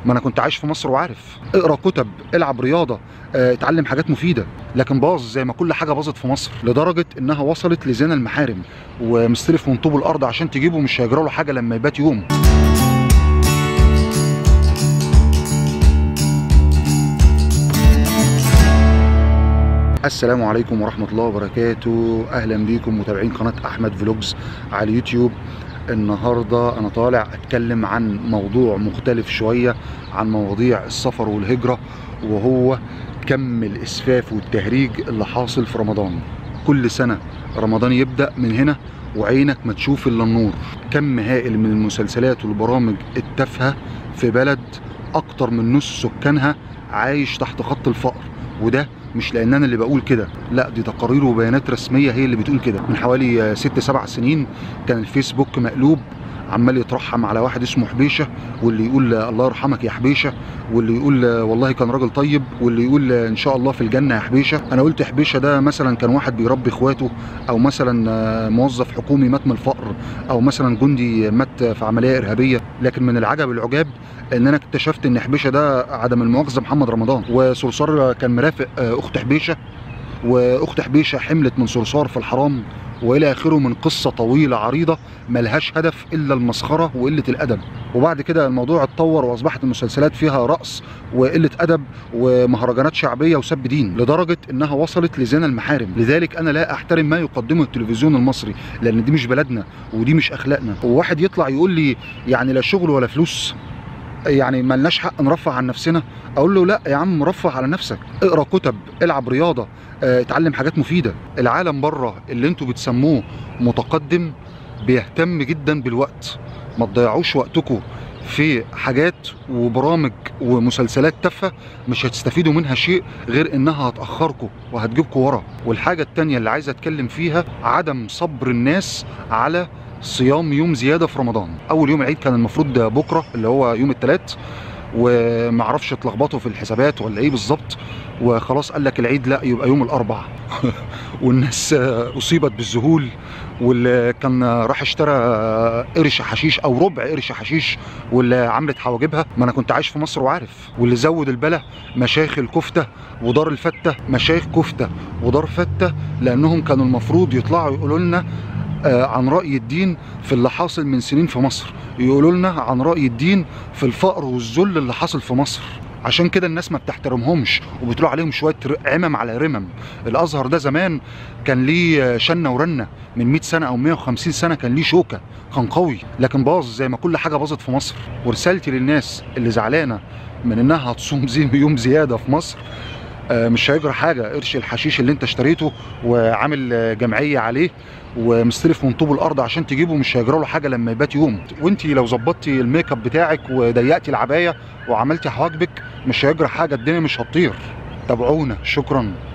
ما انا كنت عايش في مصر وعارف اقرا كتب العب رياضه آه، اتعلم حاجات مفيده لكن باظ زي ما كل حاجه باظت في مصر لدرجه انها وصلت لزنا المحارم ومستلف من طوب الارض عشان تجيبه مش هيجرى له حاجه لما يبات يوم السلام عليكم ورحمة الله وبركاته أهلا بيكم متابعين قناة أحمد فلوجز على اليوتيوب النهاردة أنا طالع أتكلم عن موضوع مختلف شوية عن مواضيع السفر والهجرة وهو كم الإسفاف والتهريج اللي حاصل في رمضان كل سنة رمضان يبدأ من هنا وعينك ما تشوف إلا النور كم هائل من المسلسلات والبرامج التافهة في بلد أكتر من نص سكانها عايش تحت خط الفقر وده مش لان انا اللي بقول كده لا دي تقارير وبيانات رسميه هي اللي بتقول كده من حوالي آه، ست سبع سنين كان الفيسبوك مقلوب عمال يترحم على واحد اسمه حبيشه واللي يقول آه، الله يرحمك يا حبيشه واللي يقول آه، والله كان راجل طيب واللي يقول آه، ان شاء الله في الجنه يا حبيشه انا قلت حبيشه ده مثلا كان واحد بيربي اخواته او مثلا آه، موظف حكومي مات من الفقر او مثلا جندي مات في عمليه ارهابيه لكن من العجب العجاب ان انا اكتشفت ان حبيشه ده عدم المؤاخذه محمد رمضان وصرصار كان مرافق آه، اخت حبيشه واخت حبيشه حملت من صرصار في الحرام والى اخره من قصه طويله عريضه ملهاش هدف الا المسخره وقله الادب وبعد كده الموضوع اتطور واصبحت المسلسلات فيها رقص وقله ادب ومهرجانات شعبيه وسب دين لدرجه انها وصلت لزنا المحارم لذلك انا لا احترم ما يقدمه التلفزيون المصري لان دي مش بلدنا ودي مش اخلاقنا وواحد يطلع يقول لي يعني لا شغل ولا فلوس يعني ملناش حق نرفع عن نفسنا اقول له لا يا عم رفع على نفسك اقرا كتب العب رياضه آه، اتعلم حاجات مفيده العالم بره اللي انتوا بتسموه متقدم بيهتم جدا بالوقت ما تضيعوش وقتكم في حاجات وبرامج ومسلسلات تافهه مش هتستفيدوا منها شيء غير انها هتاخركم وهتجيبكم ورا والحاجه التانيه اللي عايز اتكلم فيها عدم صبر الناس على صيام يوم زياده في رمضان اول يوم العيد كان المفروض بكره اللي هو يوم الثلاث ومعرفش اتلخبطوا في الحسابات ولا ايه بالظبط وخلاص قال لك العيد لا يبقى يوم الاربع والناس آه، اصيبت بالذهول واللي كان راح اشترى آه، قرش حشيش او ربع قرش حشيش واللي عملت حواجبها ما انا كنت عايش في مصر وعارف واللي زود البلا مشايخ الكفته ودار الفته مشايخ كفته ودار فته لانهم كانوا المفروض يطلعوا يقولوا لنا آه، عن رأي الدين في اللي حاصل من سنين في مصر يقولوا لنا عن رأي الدين في الفقر والذل اللي حاصل في مصر عشان كده الناس ما بتحترمهمش وبتقول عليهم شويه ر- عمم على رمم الازهر ده زمان كان ليه آه، شنه ورنه من 100 سنه او 150 سنه كان ليه شوكه كان قوي لكن باظ زي ما كل حاجه باظت في مصر ورسالتي للناس اللي زعلانه من انها هتصوم زي يوم زياده في مصر آه، مش هيجرى حاجه قرش الحشيش اللي انت اشتريته وعامل آه، جمعيه عليه ومستلف من طوب الارض عشان تجيبه مش هيجرى له حاجه لما يبات يوم وانت لو ظبطتي الميك اب بتاعك وضيقتي العبايه وعملتي حواجبك مش هيجرى حاجه الدنيا مش هتطير تابعونا شكرا